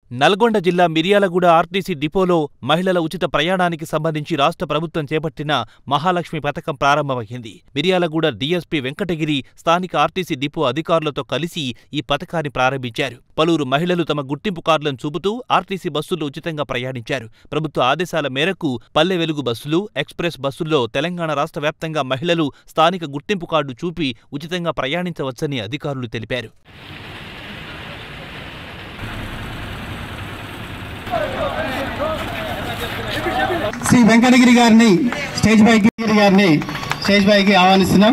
నల్గొండ జిల్లా మిర్యాలగూడ ఆర్టీసీ డిపోలో మహిళల ఉచిత ప్రయాణానికి సంబంధించి రాష్ట్ర ప్రభుత్వం చేపట్టిన మహాలక్ష్మి పథకం ప్రారంభమైంది మిర్యాలగూడ డీఎస్పీ వెంకటగిరి స్థానిక ఆర్టీసీ డిపో అధికారులతో కలిసి ఈ పథకాన్ని ప్రారంభించారు పలువురు మహిళలు తమ గుర్తింపు కార్డులను చూపుతూ ఆర్టీసీ బస్సుల్లో ఉచితంగా ప్రయాణించారు ప్రభుత్వ ఆదేశాల మేరకు పల్లె వెలుగు బస్సులు ఎక్స్ప్రెస్ బస్సుల్లో తెలంగాణ రాష్ట్ర వ్యాప్తంగా మహిళలు స్థానిక గుర్తింపు కార్డు చూపి ఉచితంగా ప్రయాణించవచ్చని అధికారులు తెలిపారు శ్రీ వెంకటగిరి గారిని స్టేజ్ పైకి గిరి గారిని స్టేజ్ పైకి ఆహ్వానిస్తున్నాం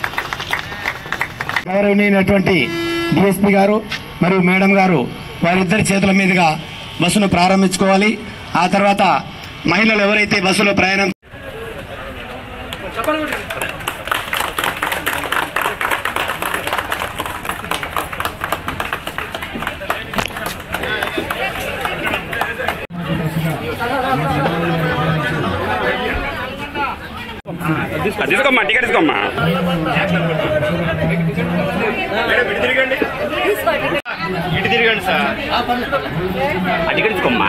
గౌరవనీయునటువంటి డిఎస్పి గారు మరియు మేడం గారు వారిద్దరి చేతుల మీదుగా బస్సును ప్రారంభించుకోవాలి ఆ తర్వాత మహిళలు ఎవరైతే బస్సులో ప్రయాణం తీసుకోమ్మా టికెట్ తీసుకోమ్మా ఇటు తిరగండి సార్ ఆ టికెట్ తీసుకోమ్మా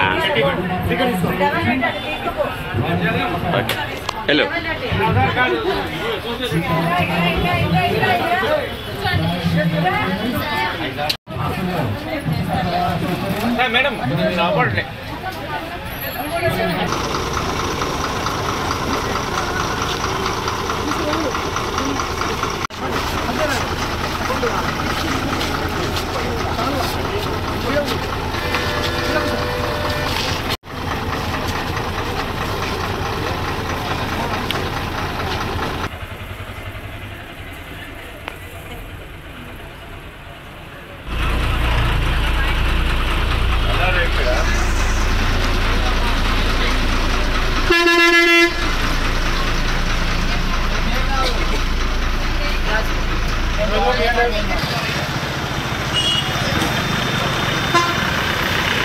హలో మేడం